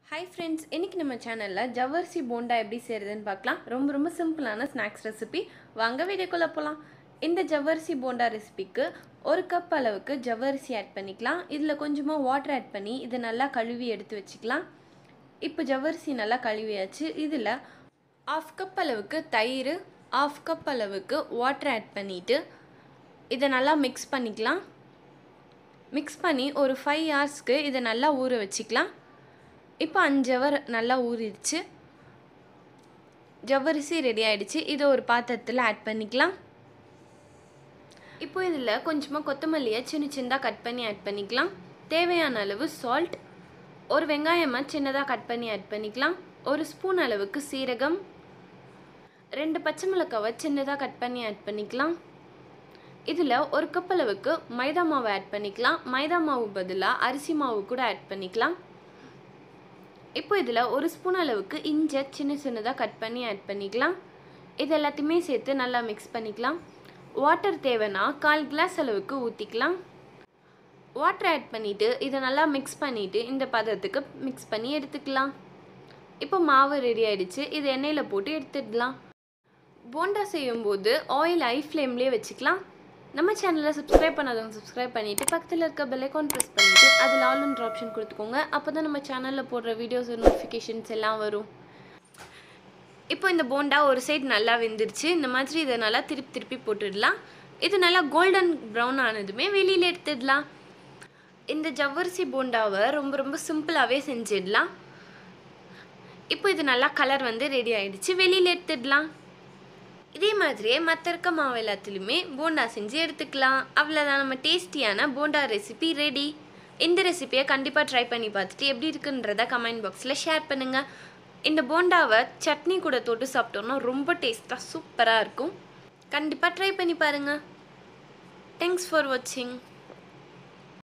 hi friends இன்றைக்கி நம்ம சேனலில் ஜவ்வரிசி போண்டா எப்படி செய்கிறதுன்னு பார்க்கலாம் ரொம்ப ரொம்ப சிம்பிளான ஸ்நாக்ஸ் ரெசிபி வாங்க வீடியோக்குள்ளே போகலாம் இந்த ஜவ்வரிசி போண்டா ரெசிபிக்கு ஒரு கப் அளவுக்கு ஜவ்வரிசி ஆட் பண்ணிக்கலாம் இதில் கொஞ்சமாக வாட்டர் ஆட் பண்ணி இதை நல்லா கழுவி எடுத்து வச்சுக்கலாம் இப்போ ஜவ்வரிசி நல்லா கழுவியாச்சு இதில் ஆஃப் கப் அளவுக்கு தயிர் ஆஃப் கப் அளவுக்கு வாட்டர் ஆட் பண்ணிவிட்டு இதை நல்லா மிக்ஸ் பண்ணிக்கலாம் மிக்ஸ் பண்ணி ஒரு ஃபைவ் ஹவர்ஸ்க்கு இதை நல்லா ஊற வச்சுக்கலாம் இப்போ அஞ்சு ஹவர் நல்லா ஊறிடுச்சு ஜவ்வரிசி ரெடி ஆயிடுச்சு இதை ஒரு பாத்திரத்தில் ஆட் பண்ணிக்கலாம் இப்போ இதில் கொஞ்சமாக கொத்தமல்லியை சின்ன சின்னதாக கட் பண்ணி ஆட் பண்ணிக்கலாம் தேவையான அளவு சால்ட் ஒரு வெங்காயமாக சின்னதாக கட் பண்ணி ஆட் பண்ணிக்கலாம் ஒரு ஸ்பூன் அளவுக்கு சீரகம் ரெண்டு பச்சை மிளகாவை சின்னதாக கட் பண்ணி ஆட் பண்ணிக்கலாம் இதில் ஒரு கப் அளவுக்கு மைதா மாவு ஆட் பண்ணிக்கலாம் மைதா மாவு பதிலாக அரிசி மாவு கூட ஆட் பண்ணிக்கலாம் இப்போ இதில் ஒரு ஸ்பூன் அளவுக்கு இஞ்சை சின்ன சின்னதாக கட் பண்ணி ஆட் பண்ணிக்கலாம் இது எல்லாத்தையுமே சேர்த்து நல்லா மிக்ஸ் பண்ணிக்கலாம் வாட்டர் தேவைன்னா கால் கிளாஸ் அளவுக்கு ஊற்றிக்கலாம் வாட்டர் ஆட் பண்ணிவிட்டு இதை நல்லா மிக்ஸ் பண்ணிவிட்டு இந்த பதத்துக்கு மிக்ஸ் பண்ணி எடுத்துக்கலாம் இப்போ மாவு ரெடி ஆயிடுச்சு இது எண்ணெயில் போட்டு எடுத்துடலாம் போண்டா செய்யும்போது ஆயில் ஐ ஃப்ளேம்லேயே வச்சுக்கலாம் நம்ம சேனலை சப்ஸ்கிரைப் பண்ணாதவங்க சப்ஸ்கிரைப் பண்ணிவிட்டு பக்கத்தில் இருக்க பெல்லைக்கான் ப்ரெஸ் பண்ணிவிட்டு அதில் ஆல்ன்ற ஆப்ஷன் கொடுத்துக்கோங்க அப்போ தான் நம்ம சேனலில் போடுற வீடியோஸ் நோட்டிஃபிகேஷன்ஸ் எல்லாம் வரும் இப்போ இந்த போண்டா ஒரு சைடு நல்லா வெந்துருச்சு இந்த மாதிரி இதை நல்லா திருப்பி திருப்பி போட்டுடலாம் இது நல்லா கோல்டன் ப்ரௌன் ஆனதுமே வெளியில் எடுத்துடலாம் இந்த ஜவ்வரிசி போண்டாவை ரொம்ப ரொம்ப சிம்பிளாகவே செஞ்சிடலாம் இப்போ இது நல்லா கலர் வந்து ரெடி ஆயிடுச்சு வெளியில் எடுத்துடலாம் இதே மாதிரியே மற்ற இருக்க மாவு எல்லாத்துலேயுமே போண்டா செஞ்சு எடுத்துக்கலாம் அவ்வளோதான் நம்ம டேஸ்டியான போண்டா ரெசிபி ரெடி இந்த ரெசிபியை கண்டிப்பாக ட்ரை பண்ணி பார்த்துட்டு எப்படி இருக்குன்றத கமெண்ட் பாக்ஸில் ஷேர் பண்ணுங்கள் இந்த போண்டாவை சட்னி கூட தொட்டு சாப்பிட்டோன்னா ரொம்ப டேஸ்ட்டாக சூப்பராக இருக்கும் கண்டிப்பாக ட்ரை பண்ணி பாருங்கள் தேங்க்ஸ் ஃபார் வாட்சிங்